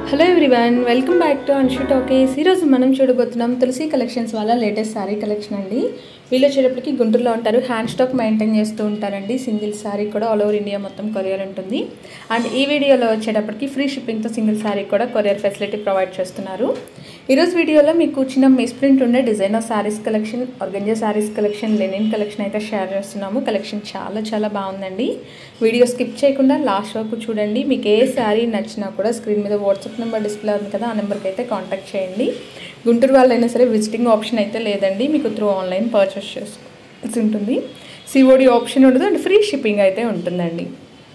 hello everyone welcome back to Anshu talkies ఈరోజు మనం చూడబోతున్నాం తులసి కలెక్షన్స్ వాళ్ళ లేటెస్ట్ శారీ కలెక్షన్ అండి వీళ్ళు వచ్చేటప్పటికి గుంటూరులో ఉంటారు హ్యాండ్ స్టాక్ మెయింటైన్ చేస్తూ ఉంటారండి సింగిల్ శారీ కూడా ఆల్ ఓవర్ ఇండియా మొత్తం కొరియర్ ఉంటుంది అండ్ ఈ వీడియోలో వచ్చేటప్పటికి ఫ్రీ షిప్పింగ్తో సింగిల్ శారీ కూడా కొరియర్ ఫెసిలిటీ ప్రొవైడ్ చేస్తున్నారు ఈరోజు వీడియోలో మీకు చిన్న మిస్ప్రింట్ ఉండే designer saris collection organza saris collection linen collection అయితే షేర్ చేస్తున్నాము కలెక్షన్ చాలా చాలా బాగుందండి వీడియో స్కిప్ చేయకుండా లాస్ట్ వరకు చూడండి మీకు ఏ శారీ నచ్చినా కూడా స్క్రీన్ మీద వాట్సాప్ నెంబర్ డిస్ప్లే ఉంది కదా ఆ నెంబర్కి అయితే కాంటాక్ట్ చేయండి గుంటూరు వాళ్ళైనా సరే విజిటింగ్ ఆప్షన్ అయితే లేదండి మీకు త్రూ ఆన్లైన్ పర్చేస్ చేసుకోవాల్సి ఉంటుంది సిఓడి ఆప్షన్ ఉండదు అండ్ ఫ్రీ షిప్పింగ్ అయితే ఉంటుందండి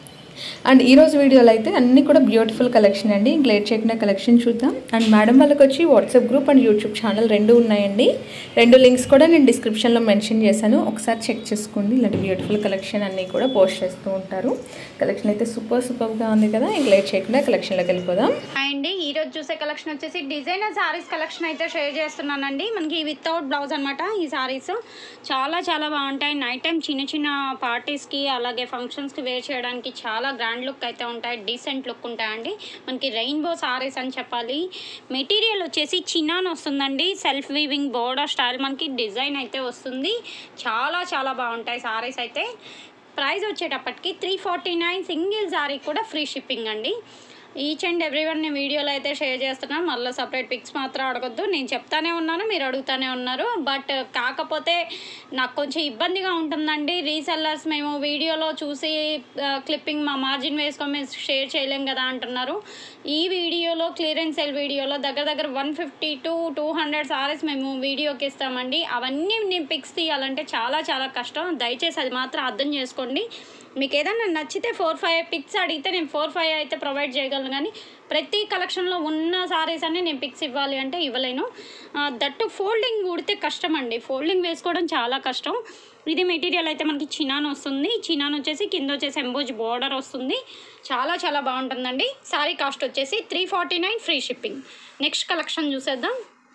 అండ్ ఈరోజు వీడియోలో అయితే అన్నీ కూడా బ్యూటిఫుల్ కలెక్షన్ అండి గ్లేట్ చేయకుండా కలెక్షన్ చూద్దాం అండ్ మేడం వాళ్ళకి వచ్చి WhatsApp group and YouTube channel రెండు ఉన్నాయండి రెండు లింక్స్ కూడా నేను డిస్క్రిప్షన్లో మెన్షన్ చేశాను ఒకసారి చెక్ చేసుకోండి ఇలాంటి బ్యూటిఫుల్ కలెక్షన్ అన్నీ కూడా పోస్ట్ చేస్తూ ఉంటారు కలెక్షన్ అయితే సూపర్ సూపర్గా ఉంది కదా ఇంక లేట్ చేయకుండా కలెక్షన్లోకి వెళ్ళిపోదాం అండి ఈ రోజు చూసే కలెక్షన్ వచ్చేసి డిజైనర్ సారీస్ కలెక్షన్ అయితే షేర్ చేస్తున్నానండి మనకి వితౌట్ బ్లౌజ్ అనమాట ఈ సారీస్ చాలా చాలా బాగుంటాయి నైట్ టైం చిన్న చిన్న పార్టీస్కి అలాగే ఫంక్షన్స్కి వేర్ చేయడానికి చాలా గ్రాండ్ లుక్ అయితే ఉంటాయి డీసెంట్ లుక్ ఉంటాయండి మనకి రెయిన్బో సారీస్ అని చెప్పాలి మెటీరియల్ వచ్చేసి చిన్నాన్ వస్తుందండి సెల్ఫ్ వీవింగ్ బోర్డర్ స్టైల్ మనకి డిజైన్ అయితే వస్తుంది చాలా చాలా బాగుంటాయి సారీస్ అయితే ప్రైస్ వచ్చేటప్పటికి three forty nine single sari కూడా ఫ్రీ షిప్పింగ్ అండి ఈచ్ అండ్ ఎవ్రీ వన్ నేను వీడియోలో అయితే షేర్ చేస్తున్నాను మళ్ళీ సపరేట్ పిక్స్ మాత్రం అడగొద్దు నేను చెప్తానే ఉన్నాను మీరు అడుగుతానే ఉన్నారు బట్ కాకపోతే నాకు కొంచెం ఇబ్బందిగా ఉంటుందండి రీసెల్లర్స్ మేము వీడియోలో చూసి క్లిప్పింగ్ మా మార్జిన్ వేసుకొని మేము షేర్ చేయలేం కదా అంటున్నారు ఈ వీడియోలో క్లియరెన్స్ సెల్ వీడియోలో దగ్గర దగ్గర one fifty to two hundred saris మేము వీడియోకి ఇస్తామండి అవన్నీ నేను పిక్స్ తీయాలంటే చాలా చాలా కష్టం దయచేసి అది మాత్రం అర్థం చేసుకోండి మీకు ఏదైనా నచ్చితే ఫోర్ ఫైవ్ పిక్స్ అడిగితే నేను ఫోర్ ఫైవ్ అయితే ప్రొవైడ్ చేయగలను కానీ ప్రతి కలెక్షన్లో ఉన్న సారీస్ అన్ని నేను పిక్స్ ఇవ్వాలి అంటే ఇవ్వలేను ఆ, దట్టు ఫోల్డింగ్ ఉడితే కష్టం అండి ఫోల్డింగ్ వేసుకోవడం చాలా కష్టం ఇది మెటీరియల్ అయితే మనకి చినాన్ వస్తుంది చినాన్ వచ్చేసి కింద వచ్చేసి ఎంబోజ్ బార్డర్ వస్తుంది చాలా చాలా బాగుంటుందండి సారీ కాస్ట్ వచ్చేసి three forty nine free shipping next collection చూసేద్దాం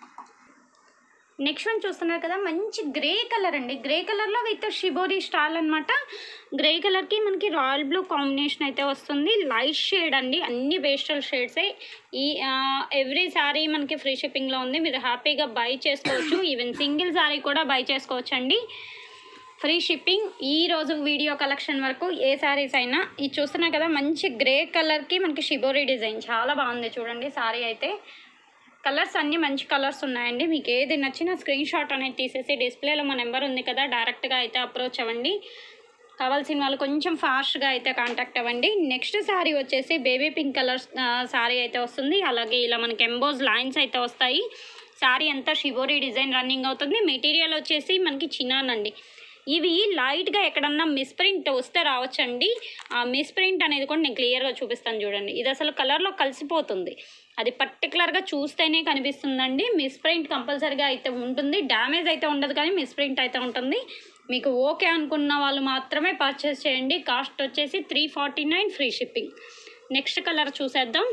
నెక్స్ట్ వన్ చూస్తున్నారు కదా మంచి గ్రే కలర్ అండి గ్రే కలర్లో విత్ షిబోరి స్టాల్ అనమాట గ్రే కలర్కి మనకి రాయల్ బ్లూ కాంబినేషన్ అయితే వస్తుంది లైట్ షేడ్ అండి అన్ని పేస్టల్ షేడ్సే ఈ ఎవ్రీ శారీ మనకి ఫ్రీ షిప్పింగ్లో ఉంది మీరు హ్యాపీగా బై చేసుకోవచ్చు ఈవెన్ సింగిల్ శారీ కూడా బై చేసుకోవచ్చు అండి ఫ్రీ షిప్పింగ్ ఈ రోజు వీడియో కలెక్షన్ వరకు ఏ శారీస్ అయినా ఇది చూస్తున్నారు కదా మంచి గ్రే కలర్కి మనకి షిబోరి డిజైన్ చాలా బాగుంది చూడండి శారీ అయితే కలర్స్ అన్నీ మంచి కలర్స్ ఉన్నాయండి మీకు ఏది నచ్చినా స్క్రీన్ షాట్ అనేది తీసేసి డిస్ప్లేలో మా నెంబర్ ఉంది కదా డైరెక్ట్గా అయితే అప్రోచ్ అవ్వండి కావాల్సిన వాళ్ళు కొంచెం ఫాస్ట్గా అయితే కాంటాక్ట్ అవ్వండి నెక్స్ట్ శారీ వచ్చేసి బేబీ పింక్ కలర్ శారీ అయితే వస్తుంది అలాగే ఇలా మనకి ఎంబోజ్ లైన్స్ అయితే వస్తాయి శారీ అంతా షిబోరీ డిజైన్ రన్నింగ్ అవుతుంది మెటీరియల్ వచ్చేసి మనకి చిన్నానండి ఇవి లైట్గా ఎక్కడన్నా మిస్ప్రింట్ వస్తే రావచ్చండి ఆ మిస్ప్రింట్ అనేది కూడా నేను క్లియర్గా చూపిస్తాను చూడండి ఇది అసలు కలర్లో కలిసిపోతుంది అది పర్టికులర్గా చూస్తేనే కనిపిస్తుందండి మిస్ప్రింట్ కంపల్సరీగా అయితే ఉంటుంది డ్యామేజ్ అయితే ఉండదు కానీ మిస్ప్రింట్ అయితే ఉంటుంది మీకు ఓకే అనుకున్న వాళ్ళు మాత్రమే పర్చేస్ చేయండి కాస్ట్ వచ్చేసి three forty nine free shipping next colour చూసేద్దాం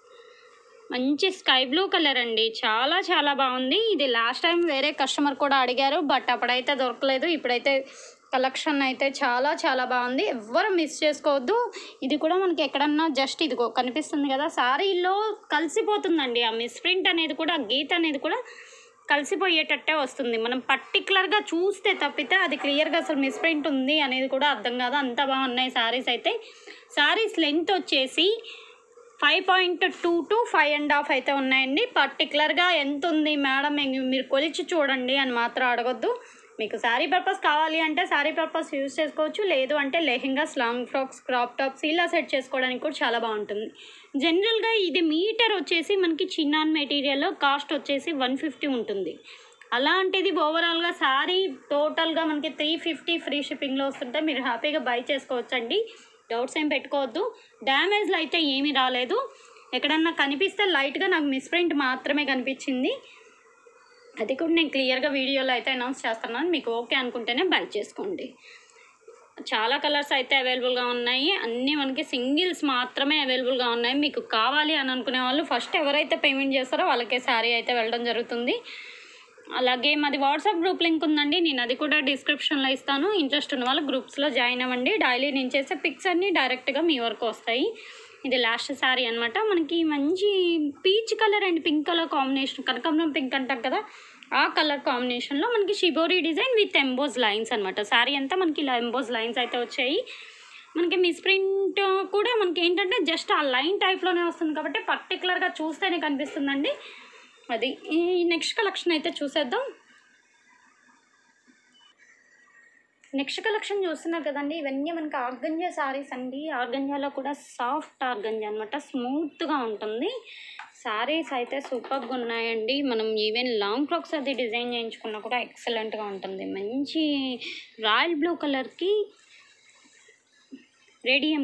మంచి స్కై బ్లూ కలర్ అండి చాలా చాలా బాగుంది ఇది లాస్ట్ టైం వేరే కస్టమర్ కూడా అడిగారు బట్ అప్పుడైతే దొరకలేదు ఇప్పుడైతే కలెక్షన్ అయితే చాలా చాలా బాగుంది ఎవ్వరు మిస్ చేసుకోవద్దు ఇది కూడా మనకి ఎక్కడన్నా జస్ట్ ఇదిగో కనిపిస్తుంది కదా సారీలో కలిసిపోతుందండి ఆ మిస్ప్రింట్ అనేది కూడా ఆ గీత అనేది కూడా కలిసిపోయేటట్టే వస్తుంది మనం పర్టికులర్గా చూస్తే తప్పితే అది క్లియర్గా అసలు మిస్ప్రింట్ ఉంది అనేది కూడా అర్థం కాదు అంత బాగున్నాయి సారీస్ అయితే సారీస్ లెంత్ వచ్చేసి five point two to five and half అయితే ఉన్నాయండి పర్టికులర్గా ఎంత ఉంది మేడం మీరు- మీరు కొలిచి చూడండి అని మాత్రం అడగొద్దు మీకు శారీ పర్పస్ కావాలి అంటే శారీ పర్పస్ యూజ్ చేసుకోవచ్చు లేదు అంటే lehengas long frocks crop tops ఇలా సెట్ చేసుకోవడానికి కూడా చాలా బాగుంటుంది జనరల్గా ఇది మీటర్ వచ్చేసి మనకి చిన్నాన్ మెటీరియల్ కాస్ట్ వచ్చేసి వన్ ఫిఫ్టీ ఉంటుంది అలాంటిది ఓవరాల్గా శారీ టోటల్గా మనకి త్రీ ఫిఫ్టీ ఫ్రీ షిప్పింగ్లో వస్తుంటే మీరు హ్యాపీగా బై చేసుకోవచ్చండి డౌట్స్ ఏం పెట్టుకోవద్దు డ్యామేజ్లు అయితే ఏమీ రాలేదు ఎక్కడన్నా కనిపిస్తే లైట్గా నాకు మిస్ప్రింట్ మాత్రమే కనిపించింది అది కూడా నేను క్లియర్గా వీడియోలో అయితే అనౌన్స్ చేస్తున్నాను మీకు ఓకే అనుకుంటేనే బై చేసుకోండి చాలా కలర్స్ అయితే అవైలబుల్గా ఉన్నాయి అన్నీ మనకి సింగిల్స్ మాత్రమే అవైలబుల్గా ఉన్నాయి మీకు కావాలి అని అనుకునే వాళ్ళు ఫస్ట్ ఎవరైతే పేమెంట్ చేస్తారో వాళ్ళకే శారీ అయితే వెళ్ళడం జరుగుతుంది అలాగే మాది వాట్సాప్ గ్రూప్ లింక్ ఉందండి నేను అది కూడా డిస్క్రిప్షన్లో ఇస్తాను ఇంట్రెస్ట్ ఉన్న వాళ్ళు గ్రూప్స్లో జాయిన్ అవ్వండి డైలీ నేను చేసే పిక్స్ అన్నీ డైరెక్ట్గా మీ వరకు వస్తాయి ఇది లాస్ట్ శారీ అనమాట మనకి మంచి peach colour and pink colour combination కనకాంబరం పింక్ అంటాం కదా ఆ కలర్ కాంబినేషన్లో మనకి shibori design with emboss lines అనమాట శారీ అంతా మనకి ఇలా ఎంబోజ్ లైన్స్ అయితే వచ్చాయి మనకి మిస్ ప్రింట్ కూడా మనకి ఏంటంటే జస్ట్ ఆ లైన్ టైప్లోనే వస్తుంది కాబట్టి పర్టికులర్గా చూస్తేనే కనిపిస్తుందండి అది ఈ నెక్స్ట్ కలెక్షన్ అయితే చూసేద్దాం నెక్స్ట్ కలెక్షన్ చూస్తున్నారు కదండి ఇవన్నీ మనకి ఆర్గంజా సారీస్ అండి ఆర్గంజాలో కూడా సాఫ్ట్ ఆర్గంజా అనమాట స్మూత్గా ఉంటుంది సారీస్ అయితే సూపర్గా ఉన్నాయండి మనం ఈవెన్ లాంగ్ ఫ్రాక్స్ అది డిజైన్ చేయించుకున్నా కూడా ఎక్సలెంట్గా ఉంటుంది మంచి రాయల్ బ్లూ కలర్కి రేడియం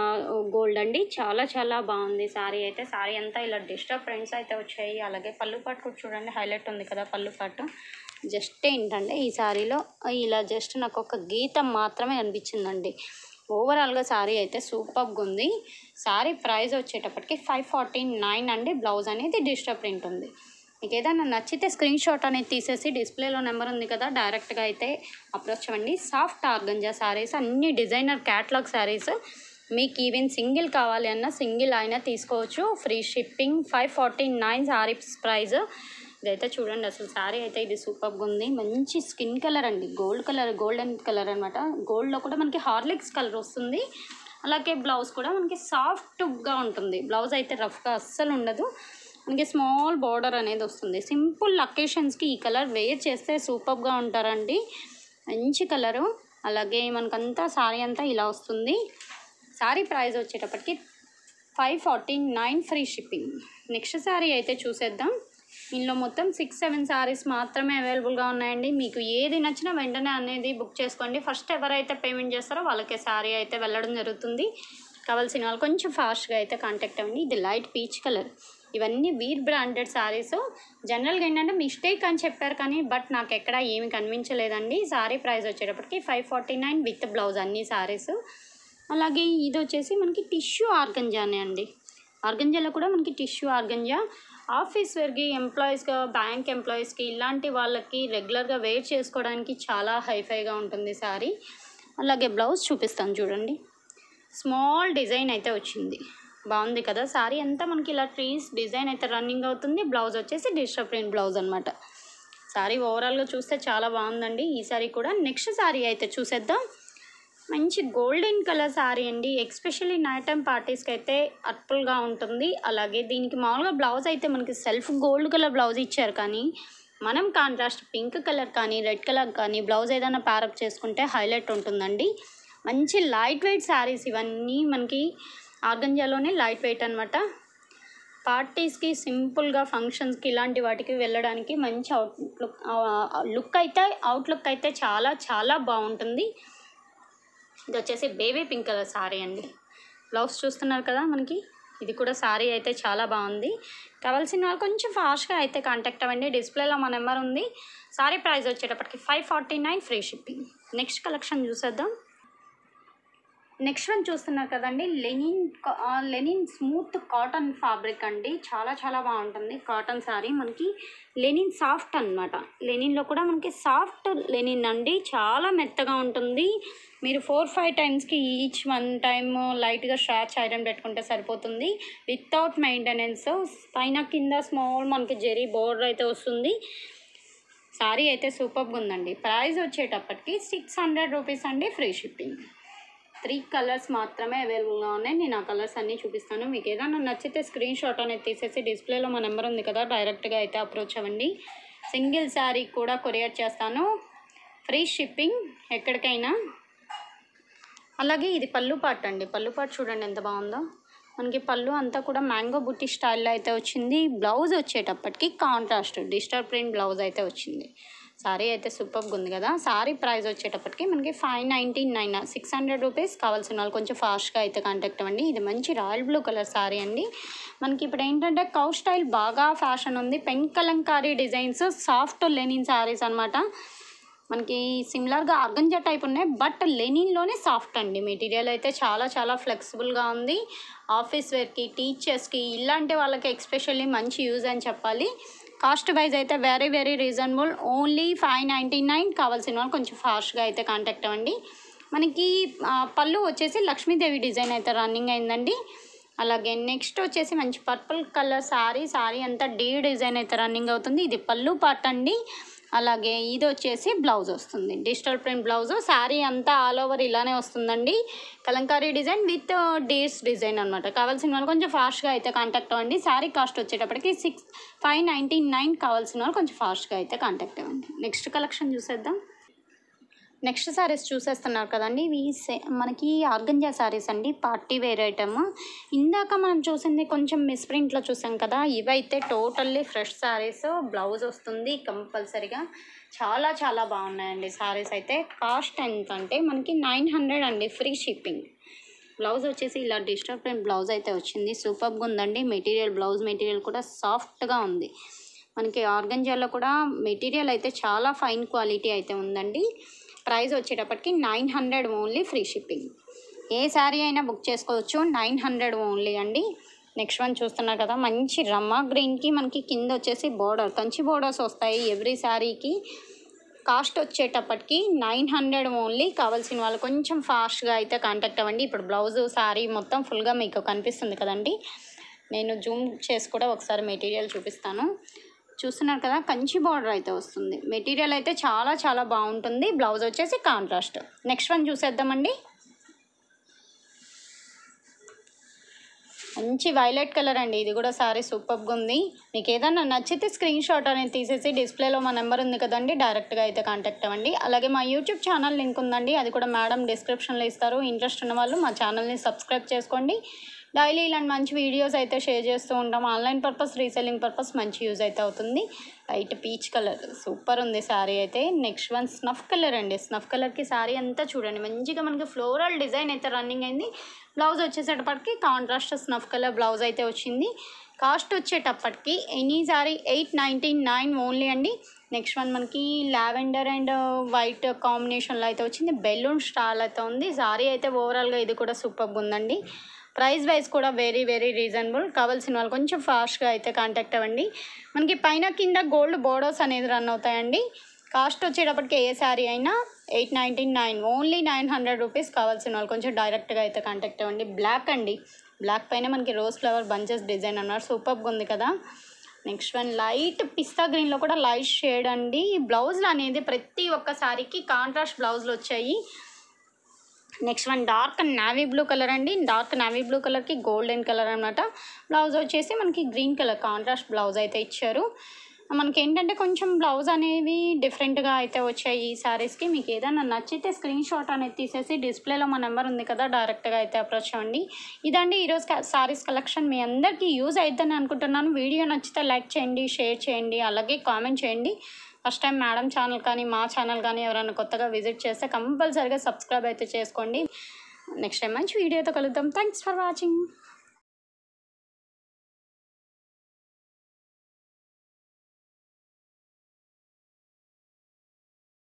గోల్డ్ అండి చాలా చాలా బాగుంది సారీ అయితే సారీ అంతా ఇలా డిస్టర్బ్ ప్రింట్స్ అయితే వచ్చాయి అలాగే పళ్ళు పాటు కూడా చూడండి హైలైట్ ఉంది కదా పళ్ళు పాటు జస్ట్ ఏంటంటే ఈ సారీలో ఇలా జస్ట్ నాకు ఒక గీతం మాత్రమే అనిపించిందండి ఓవరాల్గా సారీ అయితే సూపర్గా ఉంది సారీ ప్రైస్ వచ్చేటప్పటికి ఫైవ్ ఫార్టీ నైన్ అండి బ్లౌజ్ అనేది డిస్టర్బ్ ప్రింట్ ఉంది మీకు ఏదైనా నచ్చితే స్క్రీన్ షాట్ అనేది తీసేసి డిస్ప్లేలో నెంబర్ ఉంది కదా డైరెక్ట్గా అయితే అప్రోచ్ అవ్వండి సాఫ్ట్ ఆర్గంజా శారీస్ అన్ని డిజైనర్ క్యాట్లాగ్ శారీస్ మీకు ఈవెన్ సింగిల్ కావాలి అన్న సింగిల్ అయినా తీసుకోవచ్చు free shipping five forty nine saris price ఇదైతే చూడండి అసలు శారీ అయితే ఇది సూపర్గా ఉంది మంచి స్కిన్ కలర్ అండి గోల్డ్ కలర్ గోల్డెన్ కలర్ అనమాట గోల్డ్లో కూడా మనకి హార్లిక్స్ కలర్ వస్తుంది అలాగే బ్లౌజ్ కూడా మనకి సాఫ్ట్గా ఉంటుంది బ్లౌజ్ అయితే రఫ్గా అస్సలు ఉండదు మనకి స్మాల్ బార్డర్ అనేది వస్తుంది సింపుల్ అకేషన్స్కి ఈ కలర్ వేర్ చేస్తే సూపర్గా ఉంటారండి మంచి కలరు అలాగే మనకంతా సారీ అంతా ఇలా వస్తుంది సారీ ప్రైస్ వచ్చేటప్పటికి five forty nine free shipping next sari అయితే చూసేద్దాం ఇందులో మొత్తం సిక్స్ సెవెన్ శారీస్ మాత్రమే అవైలబుల్గా ఉన్నాయండి మీకు ఏది నచ్చినా వెంటనే అనేది బుక్ చేసుకోండి ఫస్ట్ ఎవరైతే పేమెంట్ చేస్తారో వాళ్ళకే శారీ అయితే వెళ్ళడం జరుగుతుంది కావాల్సిన వాళ్ళు కొంచెం ఫాస్ట్గా అయితే కాంటాక్ట్ అవ్వండి ఇది లైట్ పీచ్ కలర్ ఇవన్నీ వీర్ బ్రాండెడ్ శారీస్ జనరల్గా ఏంటంటే మిస్టేక్ అని చెప్పారు కానీ బట్ నాకు ఎక్కడ ఏమి కనిపించలేదండి శారీ ప్రైస్ వచ్చేటప్పటికి five forty nine with blouse అన్ని శారీస్ అలాగే ఇది వచ్చేసి మనకి టిష్యూ ఆర్గంజానే అండి ఆర్గంజాలో కూడా మనకి టిష్యూ ఆర్గంజా ఆఫీస్ వేర్కి ఎంప్లాయీస్గా బ్యాంక్ ఎంప్లాయీస్కి ఇలాంటి వాళ్ళకి రెగ్యులర్గా వేర్ చేసుకోవడానికి చాలా హైఫైగా ఉంటుంది శారీ అలాగే బ్లౌజ్ చూపిస్తాను చూడండి స్మాల్ డిజైన్ అయితే వచ్చింది బాగుంది కదా శారీ అంతా మనకి ఇలా ట్రీస్ డిజైన్ అయితే రన్నింగ్ అవుతుంది బ్లౌజ్ వచ్చేసి డిజిటల్ ప్రింట్ బ్లౌజ్ అనమాట శారీ ఓవరాల్గా చూస్తే చాలా బాగుందండి ఈ శారీ కూడా నెక్స్ట్ శారీ అయితే చూసేద్దాం మంచి గోల్డెన్ కలర్ శారీ అండి ఎక్స్పెషల్లీ నైట్ టైం పార్టీస్కి అయితే అర్పుల్గా ఉంటుంది అలాగే దీనికి మామూలుగా బ్లౌజ్ అయితే మనకి సెల్ఫ్ గోల్డ్ కలర్ బ్లౌజ్ ఇచ్చారు కానీ మనం కాంట్రాస్ట్ పింక్ కలర్ కానీ రెడ్ కలర్ కానీ బ్లౌజ్ ఏదైనా ప్యారప్ చేసుకుంటే హైలైట్ ఉంటుందండి మంచి లైట్ వెయిట్ శారీస్ ఇవన్నీ మనకి ఆర్గంజాలోనే లైట్ వెయిట్ అనమాట పార్టీస్కి సింపుల్గా ఫంక్షన్స్కి ఇలాంటి వాటికి వెళ్ళడానికి మంచి అవుట్లుక్ లుక్ అయితే అవుట్లుక్ అయితే చాలా చాలా బాగుంటుంది ఇది వచ్చేసి బేబీ పింక్ కలర్ సారీ అండి బ్లౌజ్ చూస్తున్నారు కదా మనకి ఇది కూడా సారీ అయితే చాలా బాగుంది కావాల్సిన వాళ్ళు కొంచెం ఫాస్ట్గా అయితే కాంటాక్ట్ అవ్వండి డిస్ప్లేలో మా నెంబర్ ఉంది సారీ ప్రైస్ వచ్చేటప్పటికి five forty nine free shipping next collection చూసేద్దాం నెక్స్ట్ వన్ చూస్తున్నారు కదండి లెనిన్ కా- ఆ, లెనిన్ స్మూత్ కాటన్ ఫ్యాబ్రిక్ అండి చాలా చాలా బాగుంటుంది కాటన్ శారీ మనకి లెనిన్ సాఫ్ట్ అన్నమాట లెనిన్లో కూడా మనకి సాఫ్ట్ లెనిన్ అండి చాలా మెత్తగా ఉంటుంది మీరు ఫోర్ ఫైవ్ టైమ్స్కి ఈచ్ వన్ టైమ్ లైట్గా స్ట్రాచ్ ఐరన్ పెట్టుకుంటే సరిపోతుంది వితౌట్ మెయింటెనెన్స్ పైన కింద స్మాల్ మనకి జెరీ బోర్డర్ అయితే వస్తుంది శారీ అయితే సూపర్గా ఉందండి ప్రైస్ వచ్చేటప్పటికి సిక్స్ హండ్రెడ్ రూపీస్ అండి ఫ్రీ షిప్పింగ్ త్రీ కలర్స్ మాత్రమే అవైలబుల్గా ఉన్నాయి నేను ఆ కలర్స్ అన్నీ చూపిస్తాను మీకు ఏదైనా నచ్చితే స్క్రీన్ షాట్ అనేది తీసేసి డిస్ప్లేలో మా నెంబర్ ఉంది కదా డైరెక్ట్గా అయితే అప్రోచ్ అవ్వండి సింగిల్ శారీ కూడా కొరియర్ చేస్తాను ఫ్రీ షిప్పింగ్ ఎక్కడికైనా అలాగే ఇది పళ్ళు పాట్ అండి పళ్ళు పాట్ చూడండి ఎంత బాగుందో మనకి పళ్ళు అంతా కూడా మ్యాంగో బుట్టి స్టైల్లో అయితే వచ్చింది బ్లౌజ్ వచ్చేటప్పటికి కాంట్రాస్ట్ డిజిటల్ ప్రింట్ బ్లౌజ్ అయితే వచ్చింది సారీ అయితే సూపర్గా ఉంది కదా సారీ ప్రైస్ వచ్చేటప్పటికి మనకి five ninety nine six hundred rupees కావాల్సిన వాళ్ళు కొంచెం ఫాస్ట్గా అయితే కాంటాక్ట్ అవ్వండి ఇది మంచి రాయల్ బ్లూ కలర్ సారీ అండి మనకి ఇప్పుడు ఏంటంటే కౌ స్టైల్ బాగా ఫ్యాషన్ ఉంది pen kalamkari designs soft linen saris అనమాట మనకి సిమిలర్గా అర్గంజా టైప్ ఉన్నాయి బట్ లెనిన్లోనే సాఫ్ట్ అండి మెటీరియల్ అయితే చాలా చాలా ఫ్లెక్సిబుల్గా ఉంది ఆఫీస్ వేర్కి టీచర్స్కి ఇలాంటి వాళ్ళకి ఎక్స్పెషల్లీ మంచి యూజ్ అని చెప్పాలి కాస్ట్ వైజ్ అయితే very very reasonable only five ninety nine కావాల్సిన వాళ్ళు కొంచెం ఫాస్ట్గా అయితే కాంటాక్ట్ అవ్వండి మనకి ఆ, పళ్ళు వచ్చేసి లక్ష్మీదేవి డిజైన్ అయితే రన్నింగ్ అయిందండి అలాగే నెక్స్ట్ వచ్చేసి మంచి పర్పుల్ కలర్ శారీ శారీ అంతా డీ డిజైన్ అయితే రన్నింగ్ అవుతుంది ఇది పళ్ళు పాట అండి అలాగే ఇది వచ్చేసి బ్లౌజ్ వస్తుంది డిజిటల్ ప్రింట్ బ్లౌజ్ శారీ అంతా ఆల్ ఓవర్ ఇలానే వస్తుందండి కలంకారీ డిజైన్ విత్ డీస్ డిజైన్ అనమాట కావాల్సిన వాళ్ళు కొంచెం ఫాస్ట్గా అయితే కాంటాక్ట్ అవ్వండి శారీ కాస్ట్ వచ్చేటప్పటికి సిక్స్ ఫైవ్ నైంటీ నైన్ కావాల్సిన వాళ్ళు కొంచెం ఫాస్ట్గా అయితే కాంటాక్ట్ అవ్వండి నెక్స్ట్ కలెక్షన్ చూసేద్దాం నెక్స్ట్ శారీస్ చూసేస్తున్నారు కదండి ఇవి సే- మనకి ఆర్గంజా శారీస్ అండి పార్టీ వేర్ ఐటమ్ ఇందాక మనం చూసింది కొంచెం మిస్ప్రింట్లో చూసాం కదా ఇవైతే టోటల్లీ ఫ్రెష్ శారీస్ బ్లౌజ్ వస్తుంది కంపల్సరీగా చాలా చాలా బాగున్నాయండి శారీస్ అయితే కాస్ట్ ఎంత అంటే మనకి నైన్ హండ్రెడ్ అండి ఫ్రీ షిప్పింగ్ బ్లౌజ్ వచ్చేసి ఇలా డిజిటల్ ప్రింట్ బ్లౌజ్ అయితే వచ్చింది సూపర్గా ఉందండి మెటీరియల్ బ్లౌజ్ మెటీరియల్ కూడా సాఫ్ట్గా ఉంది మనకి ఆర్గంజాలో కూడా మెటీరియల్ అయితే చాలా ఫైన్ క్వాలిటీ అయితే ఉందండి ప్రైస్ వచ్చేటప్పటికి nine hundred only free shipping ఏ శారీ అయినా బుక్ చేసుకోవచ్చు నైన్ హండ్రెడ్ ఓన్లీ అండి నెక్స్ట్ వన్ చూస్తున్నారు కదా మంచి రమ్మా గ్రీన్కి మనకి కింద వచ్చేసి బోర్డర్ కంచి బోర్డర్స్ వస్తాయి ఎవ్రీ శారీకి కాస్ట్ వచ్చేటప్పటికి నైన్ హండ్రెడ్ ఓన్లీ కావాల్సిన వాళ్ళు కొంచెం ఫాస్ట్గా అయితే కాంటాక్ట్ అవ్వండి ఇప్పుడు బ్లౌజ్ శారీ మొత్తం ఫుల్గా మీకు కనిపిస్తుంది కదండి నేను జూమ్ చేసి కూడా ఒకసారి మెటీరియల్ చూపిస్తాను చూస్తున్నారు కదా కంచి బార్డర్ అయితే వస్తుంది మెటీరియల్ అయితే చాలా చాలా బాగుంటుంది బ్లౌజ్ వచ్చేసి కాంట్రాస్ట్ నెక్స్ట్ వన్ చూసేద్దామండి మంచి వైలెట్ కలర్ అండి ఇది కూడా సారీ సూపర్గా ఉంది మీకు ఏదైనా నచ్చితే స్క్రీన్ షాట్ అనేది తీసేసి డిస్ప్లేలో మా నెంబర్ ఉంది కదండి డైరెక్ట్గా అయితే కాంటాక్ట్ అవ్వండి అలాగే మా యూట్యూబ్ ఛానల్ లింక్ ఉందండి అది కూడా మేడం డిస్క్రిప్షన్లో ఇస్తారు ఇంట్రెస్ట్ ఉన్న వాళ్ళు మా ఛానల్ని సబ్స్క్రైబ్ చేసుకోండి డైలీ ఇలాంటి మంచి వీడియోస్ అయితే షేర్ చేస్తూ ఉంటాం ఆన్లైన్ పర్పస్ రీసెల్లింగ్ పర్పస్ మంచి యూజ్ అయితే అవుతుంది లైట్ పీచ్ కలర్ సూపర్ ఉంది శారీ అయితే నెక్స్ట్ వన్ స్నఫ్ కలర్ అండి స్నఫ్ కలర్కి శారీ అంతా చూడండి మంచిగా మనకి ఫ్లోరల్ డిజైన్ అయితే రన్నింగ్ అయింది బ్లౌజ్ వచ్చేసేటప్పటికి కాంట్రాస్ట్ స్నఫ్ కలర్ బ్లౌజ్ అయితే వచ్చింది కాస్ట్ వచ్చేటప్పటికి any sari eight ninety nine only అండి నెక్స్ట్ వన్ మనకి లావెండర్ అండ్ వైట్ కాంబినేషన్లో అయితే వచ్చింది బెలూన్ స్టాల్ అయితే ఉంది సారీ అయితే ఓవరాల్గా ఇది కూడా సూపర్గా ఉందండి ప్రైస్ వైజ్ కూడా వెరీ వెరీ రీజనబుల్ కావాల్సిన వాళ్ళు కొంచెం ఫాస్ట్గా అయితే కాంటాక్ట్ అవ్వండి మనకి పైన కింద గోల్డ్ బోర్డర్స్ అనేది రన్ అవుతాయండి కాస్ట్ వచ్చేటప్పటికి ఏ శారీ అయినా eight ninety nine only nine hundred rupees కావాల్సిన వాళ్ళు కొంచెం డైరెక్ట్గా అయితే కాంటాక్ట్ అవ్వండి బ్లాక్ అండి బ్లాక్ పైన మనకి రోజ్ ఫ్లవర్ బంచెస్ డిజైన్ అన్నారు సూపర్గా ఉంది కదా నెక్స్ట్ వన్ లైట్ పిస్తా గ్రీన్లో కూడా లైట్ షేడ్ అండి ఈ బ్లౌజ్లు అనేది ప్రతి ఒక్క శారీకి కాంట్రాస్ట్ బ్లౌజులు వచ్చాయి next one dark navy blue colour అండి డార్క్ నావీ బ్లూ కలర్కి గోల్డెన్ కలర్ అనమాట బ్లౌజ్ వచ్చేసి మనకి గ్రీన్ కలర్ కాంట్రాస్ట్ బ్లౌజ్ అయితే ఇచ్చారు మనకి ఏంటంటే కొంచెం బ్లౌజ్ అనేవి డిఫరెంట్గా అయితే వచ్చాయి ఈ శారీస్కి మీకు ఏదైనా నచ్చితే స్క్రీన్ షాట్ అనేది తీసేసి డిస్ప్లేలో మా నెంబర్ ఉంది కదా డైరెక్ట్గా అయితే అప్రోచ్ అవ్వండి ఇదండి ఈరోజు శారీస్ కలెక్షన్ మీ అందరికీ యూజ్ అవుతుందని అనుకుంటున్నాను వీడియో నచ్చితే లైక్ చేయండి షేర్ చేయండి అలాగే కామెంట్ చేయండి ఫస్ట్ టైం మేడం ఛానల్ కానీ మా ఛానల్ కానీ ఎవరైనా కొత్తగా విజిట్ చేస్తే కంపల్సరీగా సబ్స్క్రైబ్ అయితే చేసుకోండి నెక్స్ట్ టైం మంచి వీడియోతో కలుద్దాం థ్యాంక్స్ ఫర్ వాచింగ్